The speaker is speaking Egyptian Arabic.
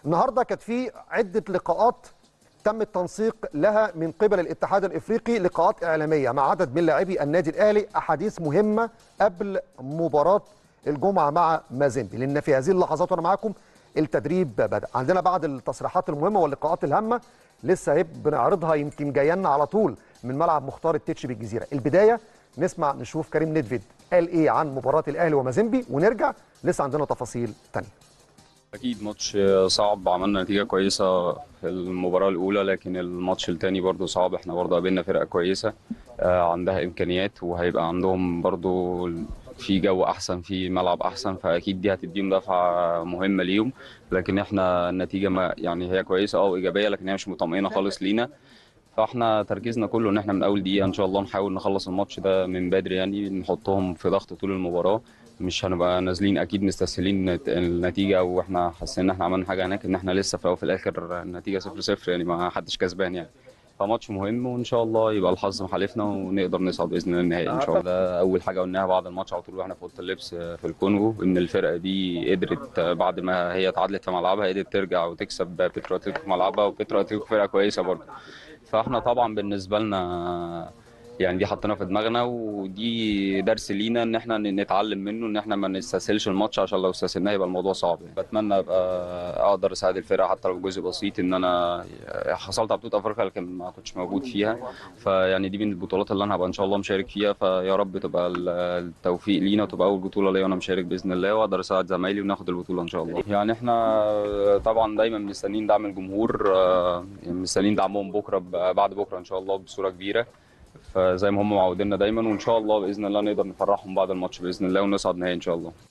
النهارده كانت في عده لقاءات تم التنسيق لها من قبل الاتحاد الافريقي لقاءات اعلاميه مع عدد من لاعبي النادي الاهلي احاديث مهمه قبل مباراه الجمعه مع مازيمبي لان في هذه اللحظات وانا معاكم التدريب بدا عندنا بعض التصريحات المهمه واللقاءات الهامه لسه هيب بنعرضها يمكن جايه لنا على طول من ملعب مختار التتش بالجزيره البدايه نسمع نشوف كريم ندفيد قال ايه عن مباراه الاهلي ومازيمبي ونرجع لسه عندنا تفاصيل ثانيه اكيد ماتش صعب عملنا نتيجه كويسه في المباراه الاولى لكن الماتش الثاني برضو صعب احنا برضو قابلنا فرقه كويسه عندها امكانيات وهيبقى عندهم برضو في جو احسن في ملعب احسن فاكيد دي هتديهم دفعه مهمه ليهم لكن احنا النتيجه ما يعني هي كويسه اه وايجابيه لكن هي مش مطمئنه خالص لينا فاحنا تركيزنا كله ان احنا من اول دقيقه ان شاء الله نحاول نخلص الماتش ده من بدري يعني نحطهم في ضغط طول المباراه مش هنبقى نازلين اكيد مستسهلين النتيجه او احنا حاسين ان احنا عملنا حاجه هناك ان احنا لسه في الاول وفي الاخر النتيجه 0 0 يعني ما حدش كسبان يعني فماتش مهم وان شاء الله يبقى الحظ محالفنا ونقدر نصعد باذن الله النهائي ان شاء الله ده اول حاجه قلناها بعد الماتش على طول واحنا في اوضه اللبس في الكونغو ان الفرقه دي قدرت بعد ما هي اتعادلت في ملعبها قدرت ترجع وتكسب بيترو اتلتيكو في ملعبها وبيترو اتلتيكو فرقه كويسه برضه فاحنا طبعا بالنسبه لنا يعني دي حطينا في دماغنا ودي درس لينا ان احنا نتعلم منه ان احنا ما نستسهلش الماتش عشان لو استسهلناه يبقى الموضوع صعب يعني. بتمنى ابقى اقدر اساعد الفرقه حتى لو بجزء بسيط ان انا حصلت على بطوله افريقيا لكن ما كنتش موجود فيها فيعني دي من البطولات اللي انا هبقى ان شاء الله مشارك فيها فيا رب تبقى التوفيق لينا وتبقى اول بطوله ليا وانا مشارك باذن الله واقدر اساعد زمايلي وناخد البطوله ان شاء الله يعني احنا طبعا دايما مستنيين دعم الجمهور مستنيين دعمهم بكره بعد بكره ان شاء الله بصوره كبيره فزي ما هم معودينا دايما وان شاء الله باذن الله نقدر نفرحهم بعد الماتش باذن الله ونصعد نهائي ان شاء الله